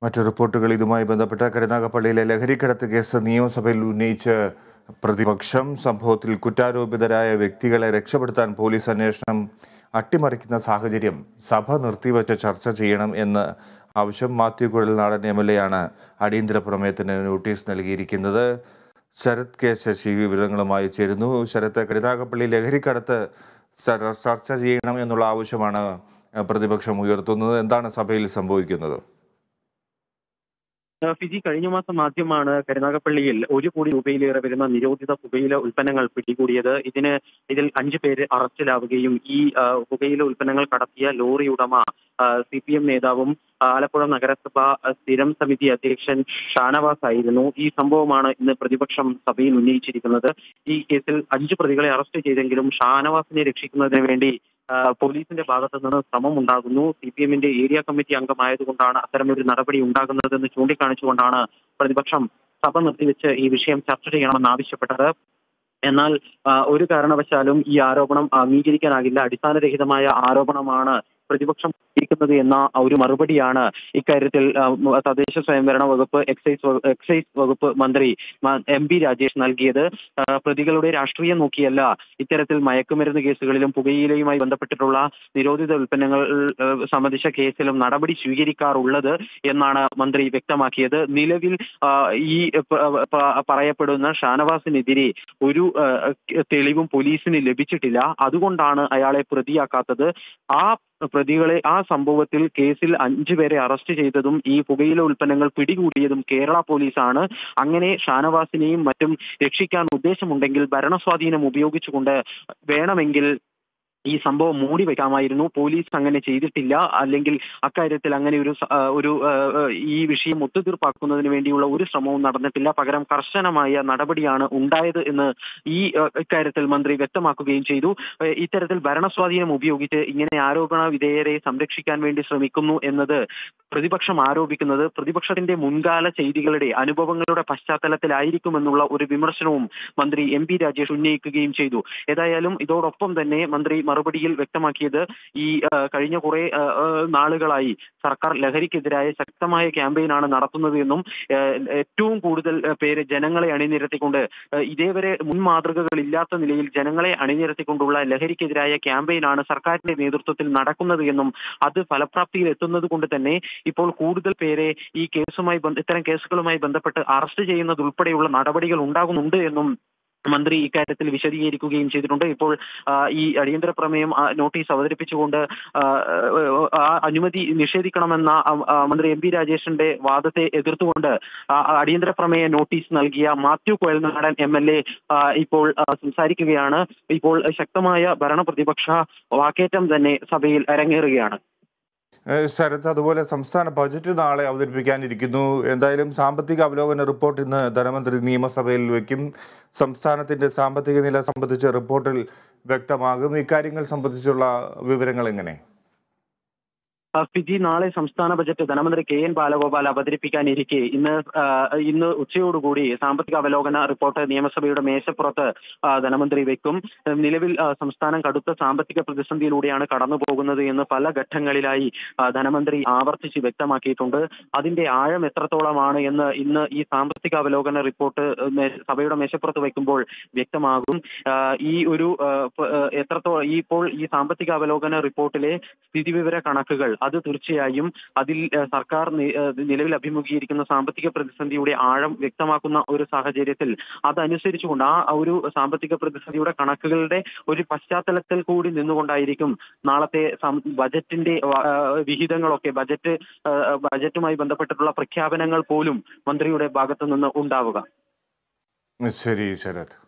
മറ്റു റിപ്പോർട്ടുകൾ ഇതുമായി ബന്ധപ്പെട്ട കരുനാഗപ്പള്ളിയിലെ ലഹരിക്കടത്ത് കേസ് നിയമസഭയിൽ ഉന്നയിച്ച് പ്രതിപക്ഷം സംഭവത്തിൽ കുറ്റാരോപിതരായ വ്യക്തികളെ രക്ഷപ്പെടുത്താൻ പോലീസ് അന്വേഷണം അട്ടിമറിക്കുന്ന സാഹചര്യം സഭ നിർത്തിവച്ച് ചർച്ച ചെയ്യണം എന്ന് ആവശ്യം Mathew Kuzhalnadan M L A ആണ് അടിയന്തര പ്രമേയത്തിന് നോട്ടീസ് നൽകിയിരിക്കുന്നത് ശരത് കെ ശശി വിവരങ്ങളുമായി ചേരുന്നു ശരത്ത് കരുനാഗപ്പള്ളി ലഹരിക്കടത്ത് ചർ- ചർച്ച ചെയ്യണം എന്നുള്ള ആവശ്യമാണ് പ്രതിപക്ഷം ഉയർത്തുന്നത് എന്താണ് സഭയിൽ സംഭവിക്കുന്നത് ആ, ഫിജി കഴിഞ്ഞ മാസം ആദ്യമാണ് കരുനാഗപ്പള്ളിയിൽ ഒരു കോടി രൂപയിലേറെ വരുന്ന നിരോധിത പുകയില ഉൽപ്പന്നങ്ങൾ പിടികൂടിയത് ഇതിന് ഇതിൽ അഞ്ചു പേര് അറസ്റ്റിലാവുകയും ഈ ആ, പുകയില ഉൽപ്പന്നങ്ങൾ കടത്തിയ ലോറി ഉടമ സി പി എം നേതാവും ആ, ആലപ്പുഴ നഗരസഭ ആ, സ്ഥിരം സമിതി അധ്യക്ഷൻ ഷാനവാസ് ആയിരുന്നു ഈ സംഭവമാണ് ഇന്ന് പ്രതിപക്ഷം സഭയിൽ ഉന്നയിച്ചിരിക്കുന്നത് ഈ കേസിൽ അഞ്ചു പ്രതികളെ അറസ്റ്റ് ചെയ്തെങ്കിലും ഷാനവാസിനെ രക്ഷിക്കുന്നതിന് വേണ്ടി ആ, പോലീസിന്റെ ഭാഗത്തു നിന്ന് ശ്രമം ഉണ്ടാകുന്നു സി പി എമ്മിന്റെ ഏരിയ കമ്മിറ്റി അംഗമായതുകൊണ്ടാണ് അത്തരമൊരു നടപടി ഉണ്ടാകുന്നതെന്ന് ചൂണ്ടിക്കാണിച്ചുകൊണ്ടാണ് പ്രതിപക്ഷം സഭ നിർത്തിവെച്ച് ഈ വിഷയം ചർച്ച ചെയ്യണമെന്ന് ആവശ്യപ്പെട്ടത് എന്നാൽ ആ, ഒരു കാരണവശാലും ഈ ആരോപണം അംഗീകരിക്കാനാകില്ല അടിസ്ഥാനരഹിതമായ ആരോപണമാണ് പ്രതിപക്ഷം ഉന്നയിക്കുന്നത് എന്ന ഒരു മറുപടിയാണ് ഇക്കാര്യത്തിൽ ആ, തദ്ദേശ സ്വയംഭരണ വകുപ്പ് എക്സൈസ് വ- എക്സൈസ് വകുപ്പ് മന്ത്രി മ- എം പി രാജേഷ് നൽകിയത് ആ, പ്രതികളുടെ രാഷ്ട്രീയം നോക്കിയല്ല ഇത്തരത്തിൽ മയക്കുമരുന്ന് കേസുകളിലും പുകയിലയുമായി ബന്ധപ്പെട്ടിട്ടുള്ള നിരോധിത ഉൽപ്പന്നങ്ങൾ ആ, സംബന്ധിച്ച കേസിലും നടപടി സ്വീകരിക്കാറുള്ളത് എന്നാണ് മന്ത്രി വ്യക്തമാക്കിയത് നിലവിൽ ആ, ഈ പ- പ- പറയപ്പെടുന്ന ഷാനവാസിനെതിരെ ഒരു ആ, തെളിവും പോലീസിന് ലഭിച്ചിട്ടില്ല അതുകൊണ്ടാണ് അയാളെ പ്രതിയാക്കാത്തത് ആ പ്രതികളെ ആ സംഭവത്തിൽ കേസിൽ അഞ്ചു പേരെ അറസ്റ്റ് ചെയ്തതും ഈ പുകയില ഉൽപ്പന്നങ്ങൾ പിടികൂടിയതും കേരള പോലീസാണ് അങ്ങനെ ഷാനവാസിനെയും മറ്റും രക്ഷിക്കാൻ ഉദ്ദേശമുണ്ടെങ്കിൽ ഭരണസ്വാധീനം ഉപയോഗിച്ചുകൊണ്ട് വേണമെങ്കിൽ ഈ സംഭവം മൂടി വെക്കാമായിരുന്നു പോലീസ് അങ്ങനെ ചെയ്തിട്ടില്ല അല്ലെങ്കിൽ അക്കാര്യത്തിൽ അങ്ങനെ ഒരു സ- ആ, ഒരു ആ, ആ, ഈ വിഷയം ഒത്തുതീർപ്പാക്കുന്നതിന് വേണ്ടിയുള്ള ഒരു ശ്രമവും നടന്നിട്ടില്ല പകരം കർശനമായ നടപടിയാണ് ഉണ്ടായത് എന്ന് ഈ ആ, ഇക്കാര്യത്തിൽ മന്ത്രി വ്യക്തമാക്കുകയും ചെയ്തു ഏ, ഇത്തരത്തിൽ ഭരണസ്വാധീനം ഉപയോഗിച്ച് ഇങ്ങനെ ആരോപണ വിധേയരെ സംരക്ഷിക്കാൻ വേണ്ടി ശ്രമിക്കുന്നു എന്നത് പ്രതിപക്ഷം ആരോപിക്കുന്നത് പ്രതിപക്ഷത്തിന്റെ മുൻകാല ചെയ്തികളുടെ അനുഭവങ്ങളുടെ പശ്ചാത്തലത്തിലായിരിക്കുമെന്നുള്ള ഒരു വിമർശനവും മന്ത്രി എം പി രാജേഷ് ഉന്നയിക്കുകയും ചെയ്തു ഏതായാലും ഇതോടൊപ്പം തന്നെ മന്ത്രി മറുപടിയിൽ വ്യക്തമാക്കിയത് ഈ ആ, കഴിഞ്ഞ കുറെ ആ, ആ, നാളുകളായി സർക്കാർ ലഹരിക്കെതിരായ ശക്തമായ ക്യാമ്പയിനാണ് നടത്തുന്നത് എന്നും ആ, ഏറ്റവും കൂടുതൽ ആ, പേര് ജനങ്ങളെ അണിനിരത്തിക്കൊണ്ട് ആ, ഇതേവരെ മുൻ മാതൃകകളില്ലാത്ത നിലയിൽ ജനങ്ങളെ അണിനിരത്തിക്കൊണ്ടുള്ള ലഹരിക്കെതിരായ ക്യാമ്പയിനാണ് സർക്കാരിന്റെ നേതൃത്വത്തിൽ നടക്കുന്നത് എന്നും അത് ഫലപ്രാപ്തിയിൽ എത്തുന്നത് കൊണ്ട് തന്നെ ഇപ്പോൾ കൂടുതൽ പേരെ ഈ കേസുമായി ബന്ധ- ഇത്തരം കേസുകളുമായി ബന്ധപ്പെട്ട് അറസ്റ്റ് ചെയ്യുന്നത് ഉൾപ്പെടെയുള്ള നടപടികൾ ഉണ്ടാകുന്നുണ്ട് എന്നും മന്ത്രി ഇക്കാര്യത്തിൽ വിശദീകരിക്കുകയും ചെയ്തിട്ടുണ്ട് ഇപ്പോൾ ആ, ഈ അടിയന്തര പ്രമേയം ആ, നോട്ടീസ് അവതരിപ്പിച്ചുകൊണ്ട് ആ, ആ അനുമതി നിഷേധിക്കണമെന്ന ആ, ആ, മന്ത്രി എം പി രാജേഷിന്റെ വാദത്തെ എതിർത്തുകൊണ്ട് ആ, ആ അടിയന്തര പ്രമേയ നോട്ടീസ് നൽകിയ Mathew Kuzhalnadan M L A ഇപ്പോൾ ആ, സംസാരിക്കുകയാണ് ഇപ്പോൾ ശക്തമായ ഭരണ പ്രതിപക്ഷ വാക്കേറ്റം തന്നെ സഭയിൽ അരങ്ങേറുകയാണ് ഏഹ് ശരത് അതുപോലെ സംസ്ഥാന ബജറ്റ് നാളെ അവതരിപ്പിക്കാനിരിക്കുന്നു എന്തായാലും സാമ്പത്തിക അവലോകന റിപ്പോർട്ട് ഇന്ന് ധനമന്ത്രി നിയമസഭയിൽ വയ്ക്കും സംസ്ഥാനത്തിന്റെ സാമ്പത്തിക നില സംബന്ധിച്ച റിപ്പോർട്ടിൽ വ്യക്തമാകും ഇക്കാര്യങ്ങൾ സംബന്ധിച്ചുള്ള വിവരങ്ങൾ എങ്ങനെ ആ, ഫിജി നാളെ സംസ്ഥാന ബജറ്റ് ധനമന്ത്രി കെ എൻ ബാലഗോപാൽ അവതരിപ്പിക്കാനിരിക്കെ ഇന്ന് ആ, ഇന്ന് ഉച്ചയോടുകൂടി സാമ്പത്തിക അവലോകന റിപ്പോർട്ട് നിയമസഭയുടെ മേശപ്പുറത്ത് ആ, ധനമന്ത്രി വെക്കും നിലവിൽ ആ, സംസ്ഥാനം കടുത്ത സാമ്പത്തിക പ്രതിസന്ധിയിലൂടെയാണ് കടന്നു പോകുന്നത് എന്ന് പല ഘട്ടങ്ങളിലായി ആ, ധനമന്ത്രി ആവർത്തിച്ച് വ്യക്തമാക്കിയിട്ടുണ്ട് അതിന്റെ ആഴം എത്രത്തോളമാണ് എന്ന് ഇന്ന് ഈ സാമ്പത്തിക അവലോകന റിപ്പോർട്ട് മേ- സഭയുടെ മേശപ്പുറത്ത് വെക്കുമ്പോൾ വ്യക്തമാകും ആ, ഈ ഒരു ആ, പ- ആ, എത്രത്തോളം ഈ ഇപ്പോൾ ഈ സാമ്പത്തിക അവലോകന റിപ്പോർട്ടിലെ സ്ഥിതിവിവര കണക്കുകൾ അത് തീർച്ചയായും അതിൽ ആ, സർക്കാർ നി- ആ, നിലവിൽ അഭിമുഖീകരിക്കുന്ന സാമ്പത്തിക പ്രതിസന്ധിയുടെ ആഴം വ്യക്തമാക്കുന്ന ഒരു സാഹചര്യത്തിൽ അതനുസരിച്ചുകൊണ്ട് ആ ഒരു സാമ്പത്തിക പ്രതിസന്ധിയുടെ കണക്കുകളുടെ ഒരു പശ്ചാത്തലത്തിൽ കൂടി നിന്നുകൊണ്ടായിരിക്കും നാളത്തെ സം- ബജറ്റിന്റെ ആ, വിഹിതങ്ങളൊക്കെ ബജറ്റ് ആ, ബജറ്റുമായി ബന്ധപ്പെട്ടിട്ടുള്ള പ്രഖ്യാപനങ്ങൾ പോലും മന്ത്രിയുടെ ഭാഗത്തു നിന്ന് ഉണ്ടാവുക ശരി ശരത്